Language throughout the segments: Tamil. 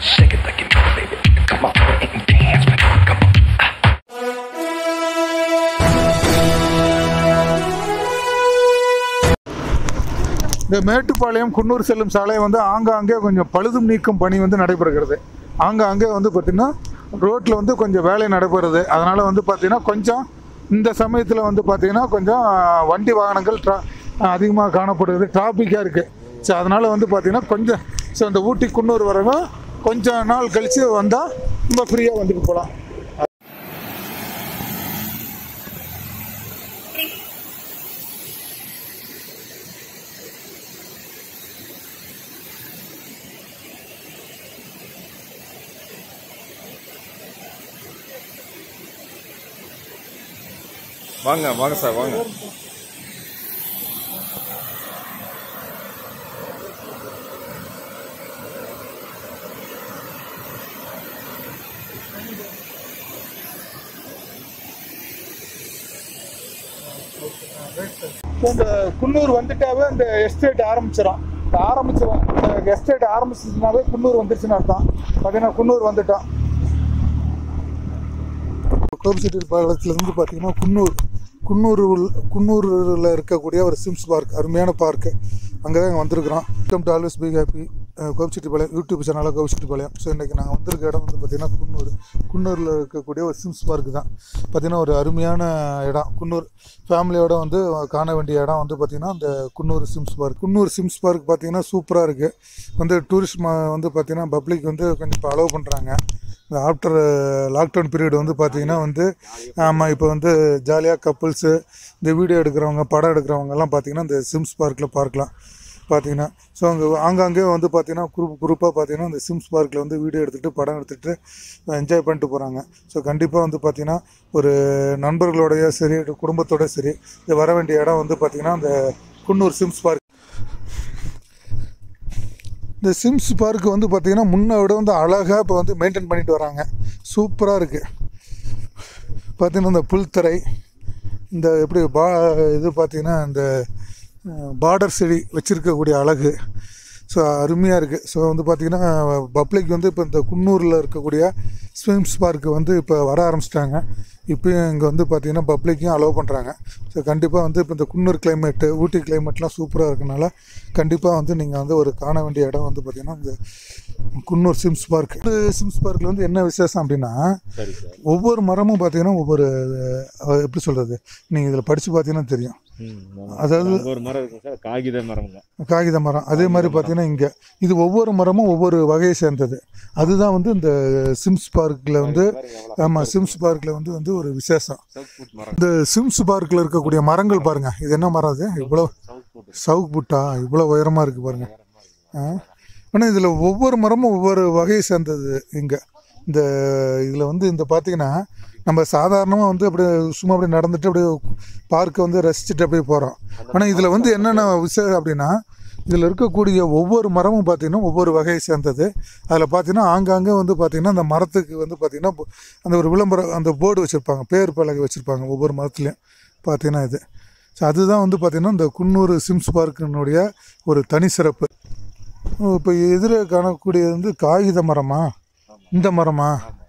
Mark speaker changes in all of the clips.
Speaker 1: Shake it like you know it, baby. Come on and dance, baby. Come on.
Speaker 2: இந்த மேட்டுப்பாளையம் குன்னூர் செல்லும் சாலை வந்து ஆங்காங்கே கொஞ்சம் பழுதும் நீக்கும் பணி வந்து நடைபெறுகிறது ஆங்காங்கே வந்து பார்த்திங்கன்னா ரோட்டில் வந்து கொஞ்சம் வேலை நடைபெறுது அதனால் வந்து பார்த்திங்கன்னா கொஞ்சம் இந்த சமயத்தில் வந்து பார்த்திங்கன்னா கொஞ்சம் ஆஹ், வண்டி வாகனங்கள் ட்ரா அதிகமாக காணப்படுது டிராஃபிக்காக இருக்குது ஸோ அதனால் வந்து பார்த்திங்கன்னா கொஞ்சம் ஸோ இந்த ஊட்டி குன்னூர் வரவங்க கொஞ்சம் நாள் கழித்து வந்தால் ரொம்ப ஃப்ரீயாக வந்துட்டு போகலாம்
Speaker 3: வாங்க வாங்க சார் வாங்க
Speaker 2: இப்போ இந்த குன்னூர் வந்துட்டாவே இந்த எஸ்டேட் ஆரம்பிச்சிடும் இந்த ஆரம்பிச்சிடும் இந்த எஸ்டேட் ஆரம்பிச்சிச்சுனாவே குன்னூர் வந்துருச்சுன்னு அர்த்தம் பார்த்தீங்கன்னா குன்னூர் வந்துட்டோம் கோபிச்செட்டில் பாலத்திலேருந்து பார்த்தீங்கன்னா குன்னூர் குன்னூர் உள்- குன்னூரில் இருக்கக்கூடிய ஒரு சிம்ஸ் பார்க் அருமையான பார்க்கு அங்கே தான் வந்திருக்கிறோம் welcome to always be happy Gobichettipalayam YouTube சேனலில் கோபிச்செட்டிப்பாளையம் ஸோ இன்றைக்கி நாங்கள் வந்திருக்க இடம் வந்து பார்த்திங்கன்னா குன்னூர் குன்னூரில் இருக்கக்கூடிய ஒரு சிம்ஸ் பார்க்கு தான் பார்த்திங்கன்னா ஒரு அருமையான இடம் குன்னூர் ஃபேமிலியோட வந்து காண வேண்டிய இடம் வந்து பார்த்திங்கன்னா அந்த Coonoor Sims park Coonoor Sims park பார்த்திங்கன்னா சூப்பராக இருக்குது வந்து டூரிஸ்ட் வந்து பார்த்திங்கன்னா பப்ளிக் வந்து கொஞ்சம் இப்போ அலோவ் பண்ணுறாங்க இந்த ஆஃப்டர் லாக்டவுன் பீரியட் வந்து பார்த்தீங்கன்னா வந்து ஆமாம் இப்போ வந்து ஜாலியாக கப்புள்ஸு இந்த வீடியோ எடுக்கிறவங்க படம் எடுக்கிறவங்கெல்லாம் பார்த்தீங்கன்னா இந்த சிம்ஸ் பார்க்கில் பார்க்கலாம் பார்த்தீங்கன்னா ஸோ அங்கே ஆங்காங்கே வந்து பார்த்தீங்கன்னா குரூப் குரூப்பாக பார்த்தீங்கன்னா இந்த சிம்ஸ் பார்க்கில் வந்து வீடியோ எடுத்துகிட்டு படம் எடுத்துகிட்டு என்ஜாய் பண்ணிட்டு போகிறாங்க ஸோ கண்டிப்பாக வந்து பார்த்தீங்கன்னா ஒரு நண்பர்களோடய சரி குடும்பத்தோட சரி இது வர வேண்டிய இடம் வந்து பார்த்தீங்கன்னா அந்த குன்னூர் சிம்ஸ் பார்க் இந்த சிம்ஸ் பார்க் வந்து பார்த்திங்கன்னா முன்ன விட வந்து அழகாக இப்போ வந்து மெயின்டைன் பண்ணிட்டு வராங்க சூப்பராக இருக்குது பார்த்தீங்கன்னா இந்த புல்தரை இந்த எப்படி பா இது பார்த்திங்கன்னா இந்த பார்டர் செடி வச்சுருக்கக்கூடிய அழகு ஸோ அருமையாக இருக்குது ஸோ வந்து பார்த்திங்கன்னா பப்ளிக் வந்து இப்போ இந்த குன்னூரில் இருக்கக்கூடிய ஸ்விம்ஸ் பார்க்கு வந்து இப்போ வர ஆரம்பிச்சிட்டாங்க இப்போயும் இங்கே வந்து பார்த்திங்கன்னா பப்ளிக்கையும் அலோவ் பண்ணுறாங்க ஸோ கண்டிப்பாக வந்து இப்போ இந்த குன்னூர் கிளைமேட்டு ஊட்டி கிளைமேட்லாம் சூப்பராக இருக்கனால கண்டிப்பாக வந்து நீங்கள் வந்து ஒரு காண வேண்டிய இடம் வந்து பார்த்திங்கன்னா இந்த குன்னூர் சிம்ஸ் பார்க் இந்த சிம்ஸ் பார்க்கில் வந்து என்ன விசேஷம் அப்படின்னா
Speaker 3: சரி சார்
Speaker 2: ஒவ்வொரு மரமும் பார்த்தீங்கன்னா ஒவ்வொரு அஹ், எப்படி சொல்கிறது நீங்கள் இதில் படித்து பார்த்தீங்கன்னா தெரியும் அதாவது
Speaker 3: அங்க ஒரு மரம் இருக்கும் சார் காகித மரம்ங்க
Speaker 2: காகித மரம் அதே மாதிரி பார்த்தீங்கன்னா இங்கே இது ஒவ்வொரு மரமும் ஒவ்வொரு வகையை சேர்ந்தது அதுதான் வந்து இந்த சிம்ஸ் பார்க்கில் வந்து ஆமாம் சிம்ஸ் பார்க்கில் வந்து வந்து ஒரு விசேஷம்
Speaker 3: சவுத் மரம்
Speaker 2: இந்த சிம்ஸ் பார்க்கில் இருக்கக்கூடிய மரங்கள் பாருங்கள் இது என்ன மரம் அது இவ்வளோ
Speaker 3: சவுத்
Speaker 2: சவுக் புட்டா இவ்வளோ உயரமாக இருக்குது பாருங்க ஆ ஆனால் இதில் ஒவ்வொரு மரமும் ஒவ்வொரு வகையை சேர்ந்தது இங்கே இந்த இதில் வந்து இந்த பார்த்தீங்கன்னா நம்ம சாதாரணமாக வந்து அப்படியே சும்மா அப்படியே நடந்துட்டு அப்படியே பார்க்கை வந்து ரசிச்சுட்டு அப்படியே போகிறோம் ஆனால் இதில் வந்து என்னென்ன விஷயம் அப்படின்னா இதில் இருக்கக்கூடிய ஒவ்வொரு மரமும் பார்த்திங்கன்னா ஒவ்வொரு வகையை சேர்ந்தது அதில் பார்த்தீங்கன்னா ஆங்காங்கே வந்து பார்த்திங்கன்னா அந்த மரத்துக்கு வந்து பார்த்திங்கன்னா பொ- அந்த ஒரு விளம்பரம் அந்த போர்டு வச்சுருப்பாங்க பேர் பலகை வச்சுருப்பாங்க ஒவ்வொரு மரத்துலேயும் பார்த்தீங்கன்னா இது ஸோ அதுதான் வந்து பார்த்திங்கன்னா இந்த குன்னூர் சிம்ஸ் பார்க்கினுடைய ஒரு தனி சிறப்பு இப்போ எதிரே காணக்கூடியது வந்து காகித மரமா இந்த மரமா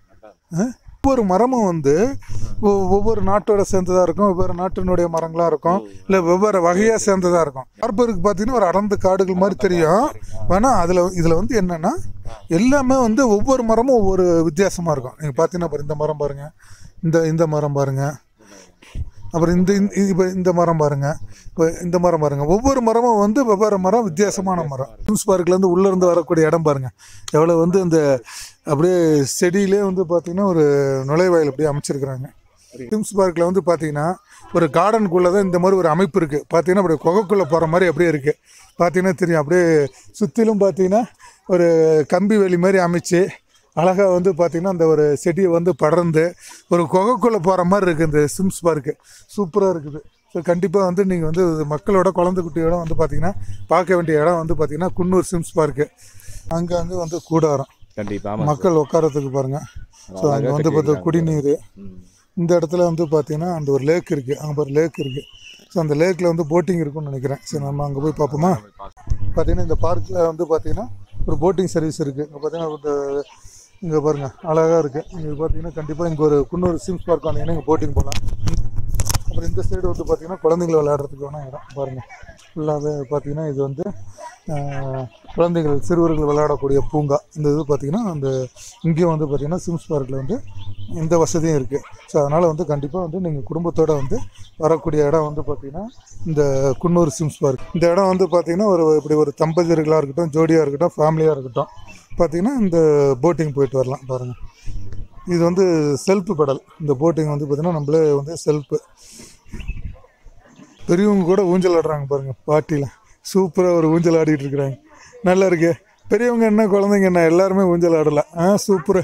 Speaker 2: ஆ? ஒவ்வொரு மரமும் வந்து ஒ- ஒவ்வொரு நாட்டோட சேர்ந்ததாக இருக்கும் வெவ்வேறு நாட்டினுடைய மரங்களாக இருக்கும் இல்லை வெவ்வேறு வகையாக சேர்ந்ததாக இருக்கும் பார்ப்பருக்கு பார்த்தீங்கன்னா ஒரு அடர்ந்த காடுகள் மாதிரி தெரியும் ஆனால் அதில் இதில் வந்து என்னென்னா எல்லாமே வந்து ஒவ்வொரு மரமும் ஒவ்வொரு வித்தியாசமாக இருக்கும் நீங்கள் பார்த்தீங்கன்னா பாரு, இந்த மரம் பாருங்கள் இந்த இந்த மரம் பாருங்கள் அப்புறம் இந்த இப்போ இந்த மரம் பாருங்க இப்போ இந்த மரம் பாருங்க ஒவ்வொரு மரமும் வந்து வெவ்வேறு மரம் வித்தியாசமான மரம் நியூஸ் பார்க்லேருந்து உள்ளேருந்து வரக்கூடிய இடம் பாருங்க எவ்வளோ வந்து இந்த அப்படியே செடியிலே வந்து பார்த்தீங்கன்னா ஒரு நுழைவாயில் அப்படியே அமைச்சிருக்கிறாங்க சிம்ஸ் பார்க்கில் வந்து பார்த்தீங்கன்னா ஒரு கார்டனுக்குள்ளே தான் இந்த மாதிரி ஒரு அமைப்பு இருக்குது பார்த்தீங்கன்னா அப்படியே குகைக்குள்ளே போகிற மாதிரி அப்படியே இருக்குது பார்த்தீங்கன்னா தெரியும் அப்படியே சுற்றிலும் பார்த்தீங்கன்னா ஒரு கம்பி வேலி மாதிரி அமைச்சு அழகாக வந்து பார்த்திங்கன்னா அந்த ஒரு செடியை வந்து படர்ந்து ஒரு குகைக்குள்ளே போகிற மாதிரி இருக்குது இந்த சிம்ஸ் பார்க்கு சூப்பராக இருக்குது ஸோ கண்டிப்பாக வந்து நீங்கள் வந்து மக்களோட குழந்தை குட்டியோட வந்து பார்த்தீங்கன்னா பார்க்க வேண்டிய இடம் வந்து பார்த்தீங்கன்னா குன்னூர் சிம்ஸ் பார்க்கு அங்கே அங்கே வந்து கூடாரம்
Speaker 3: கண்டிப்பா ஆமா
Speaker 2: மக்கள் உட்காரத்துக்கு பாருங்கள் ஸோ அங்கே வந்து பார்த்தா குடிநீர்
Speaker 3: ம்.
Speaker 2: இந்த இடத்துல வந்து பார்த்தீங்கன்னா அந்த ஒரு லேக் இருக்குது அங்கே ஒரு லேக் இருக்குது ஸோ அந்த லேக்கில் வந்து போட்டிங் இருக்கும்னு நினைக்கிறேன் சரி நம்ம அங்கே போய் பார்ப்போமா பார்த்தீங்கன்னா இந்த பார்க்கில் வந்து பார்த்தீங்கன்னா ஒரு போட்டிங் சர்வீஸ் இருக்குது இங்கே பார்த்தீங்கன்னா இந்த இங்கே பாருங்கள் அழகாக இருக்குது இங்கே பார்த்தீங்கன்னா கண்டிப்பாக இங்கே ஒரு குன்னூர் சிம்ஸ் பார்க் வந்தீங்கன்னா இங்கே போட்டிங் போகலாம் அப்புறம் இந்த சைடு வந்து பார்த்தீங்கன்னா குழந்தைங்களை விளையாடுறதுக்கு வேணால் இடம் பாருங்கள் ஃபுல்லாகவே பார்த்தீங்கன்னா இது வந்து ஆஹ், குழந்தைகள் சிறுவர்கள் விளையாடக்கூடிய பூங்கா இந்த இது பார்த்தீங்கன்னா அந்த இங்கேயும் வந்து பார்த்தீங்கன்னா சிம்ஸ் பார்க்கில் வந்து இந்த வசதியும் இருக்குது ஸோ அதனால் வந்து கண்டிப்பாக வந்து நீங்கள் குடும்பத்தோடு வந்து வரக்கூடிய இடம் வந்து பார்த்தீங்கன்னா இந்த குன்னூர் சிம்ஸ் பார்க் இந்த இடம் வந்து பார்த்தீங்கன்னா ஒரு இப்படி ஒரு தம்பதியர்களாக இருக்கட்டும் ஜோடியாக இருக்கட்டும் ஃபேமிலியாக இருக்கட்டும் பார்த்தீங்கன்னா இந்த போட்டிங் போயிட்டு வரலாம் பாருங்கள் இது வந்து செல்ஃப் பெடல் இந்த போட்டிங் வந்து பார்த்தீங்கன்னா நம்மளே வந்து செல்ஃபு பெரியவங்க கூட ஊஞ்சல் ஆடுறாங்க பாருங்க பாட்டியில் சூப்பராக ஒரு ஊஞ்சல் ஆடிட்டு இருக்கிறாங்க நல்லா இருக்கு பெரியவங்க என்ன குழந்தைங்க என்ன எல்லாருமே ஊஞ்சல் ஆடலாம் ஆ சூப்பரு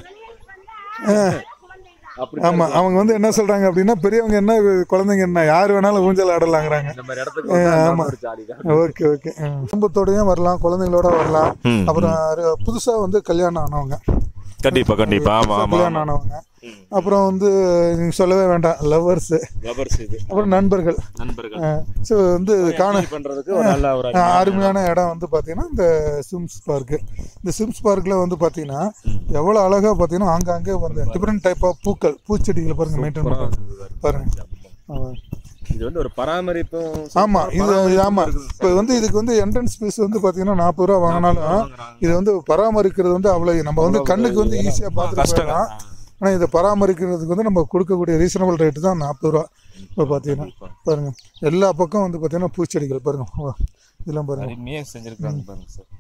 Speaker 3: அப்படி
Speaker 2: ஆமாம் அவங்க வந்து என்ன சொல்கிறாங்க அப்படின்னா பெரியவங்க என்ன குழந்தைங்க என்ன யார் வேணாலும் ஊஞ்சல் ஆடலாங்கிறாங்க
Speaker 3: இந்த மாதிரி இடத்துக்கு வந்தா
Speaker 2: ஆமா.
Speaker 3: ஒரு ஜாலி தான்
Speaker 2: ஓகே ஓகே குடும்பத்தோடயும் வரலாம் குழந்தைங்களோட வரலாம்
Speaker 4: ம்.
Speaker 2: அப்புறம் புதுசாக வந்து கல்யாணம் ஆனவங்க
Speaker 4: கண்டிப்பா கண்டிப்பா ஆமா ஆமா
Speaker 2: கல்யாணம் ஆனவங்க
Speaker 3: ம்.
Speaker 2: அப்புறம் வந்து நீங்கள் சொல்லவே வேண்டாம் லவ்வர்ஸு
Speaker 3: லவர்ஸ் இது
Speaker 2: அப்புறம் நண்பர்கள்
Speaker 3: நண்பர்கள்
Speaker 2: ஸோ வந்து காண
Speaker 3: Enjoy பண்றதுக்கு ஒரு நல்ல ஒரு
Speaker 2: அஹ் அருமையான இடம் வந்து பார்த்தீங்கன்னா இந்த சிம்ஸ் பார்க்கு இந்த சிம்ஸ் பார்க்கில் வந்து பார்த்தீங்கன்னா எவ்வளோ அழகாக பார்த்தீங்கன்னா ஆங்காங்கே வந்து டிஃப்ரெண்ட் டைப் ஆஃப் பூக்கள் பூச்செடிகளை பாருங்க மெயின்டைன் பண்ணுறாங்க பாருங்க ஆமா.
Speaker 3: இது வந்து ஒரு பராமரிப்பும்
Speaker 2: ஆமாம் இது ஆமாம் இப்போ வந்து இதுக்கு வந்து என்ட்ரன்ஸ் ஃபீஸ் வந்து பார்த்தீங்கன்னா நாற்பது ரூபா வாங்கினாலும் இது வந்து பராமரிக்கிறது வந்து அவ்வளோ நம்ம வந்து கண்ணுக்கு வந்து ஈஸியாக பார்த்துட்டு போயிடலாம் ஆனால் இதை பராமரிக்கிறதுக்கு வந்து நம்ம கொடுக்கக்கூடிய ரீசனபிள் ரேட்டு தான் நாற்பது ரூபா இப்போ பார்த்தீங்கன்னா பாருங்கள் எல்லா பக்கம் வந்து பார்த்தீங்கன்னா பூச்செடிகள் பாருங்கள் வா, இதெல்லாம் பாருங்கள்
Speaker 3: அருமையா செஞ்சிருக்காங்க பாருங்க சார்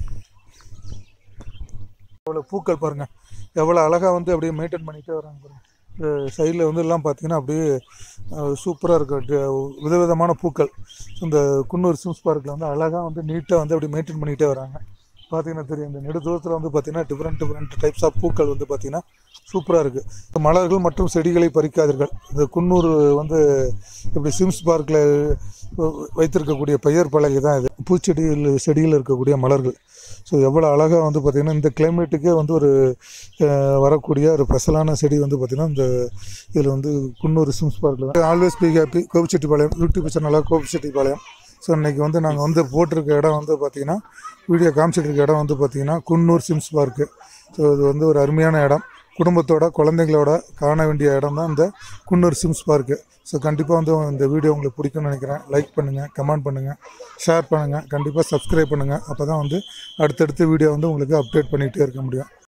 Speaker 2: எவ்வளோ பூக்கள் பாருங்கள் எவ்வளோ அழகாக வந்து அப்படியே மெயின்டைன் பண்ணிகிட்டே வராங்க பாருங்க இந்த சைடில் வந்து எல்லாம் பார்த்தீங்கன்னா அப்படியே சூப்பராக இருக்கும் ட- விதவிதமான பூக்கள் இந்த குன்னூர் சிம்ஸ் பார்க்கில் வந்து அழகாக வந்து நீட்டாக வந்து அப்படி மெயின்டைன் பண்ணிகிட்டே வராங்க பார்த்தீங்கன்னா தெரியும் இந்த நெடு தூரத்தில் வந்து பார்த்தீங்கன்னா டிஃப்ரெண்ட் டிஃப்ரெண்ட் டைப்ஸ் ஆஃப் பூக்கள் வந்து பார்த்தீங்கன்னா சூப்பராக இருக்குது மலர்கள் மற்றும் செடிகளை பறிக்காதீர்கள் இந்த குன்னூர் வந்து இப்படி சிம்ஸ் பார்க்கில் வைத்திருக்கக்கூடிய பெயர் பலகை தான் இது பூச்செடியில் செடியில் இருக்கக்கூடிய மலர்கள் ஸோ எவ்வளோ அழகாக வந்து பார்த்திங்கன்னா இந்த கிளைமேட்டுக்கே வந்து ஒரு அஹ், வரக்கூடிய ஒரு ஸ்பெஷலான செடி வந்து பார்த்திங்கன்னா இந்த இதில் வந்து குன்னூர் சிம்ஸ் பார்க்கில் தான் always be happy Gobichettipalayam YouTube சேனலாக கோபிச்செட்டிப்பாளையம் ஸோ இன்றைக்கி வந்து நாங்கள் வந்து போட்டிருக்க இடம் வந்து பார்த்திங்கன்னா வீடியோ காமிச்சிட்டு இருக்க இடம் வந்து பார்த்திங்கன்னா குன்னூர் சிம்ஸ் பார்க்கு ஸோ இது வந்து ஒரு அருமையான இடம் குடும்பத்தோட குழந்தைங்களோட காண வேண்டிய இடம் தான் இந்த குன்னூர் சிம்ஸ் பார்க்கு ஸோ கண்டிப்பாக வந்து இந்த வீடியோ உங்களுக்கு பிடிக்கும்னு நினைக்கிறேன் லைக் பண்ணுங்கள் கமெண்ட் பண்ணுங்கள் ஷேர் பண்ணுங்கள் கண்டிப்பாக சப்ஸ்கிரைப் பண்ணுங்கள் அப்போ தான் வந்து அடுத்தடுத்த வீடியோ வந்து உங்களுக்கு அப்டேட் பண்ணிகிட்டே இருக்க முடியும்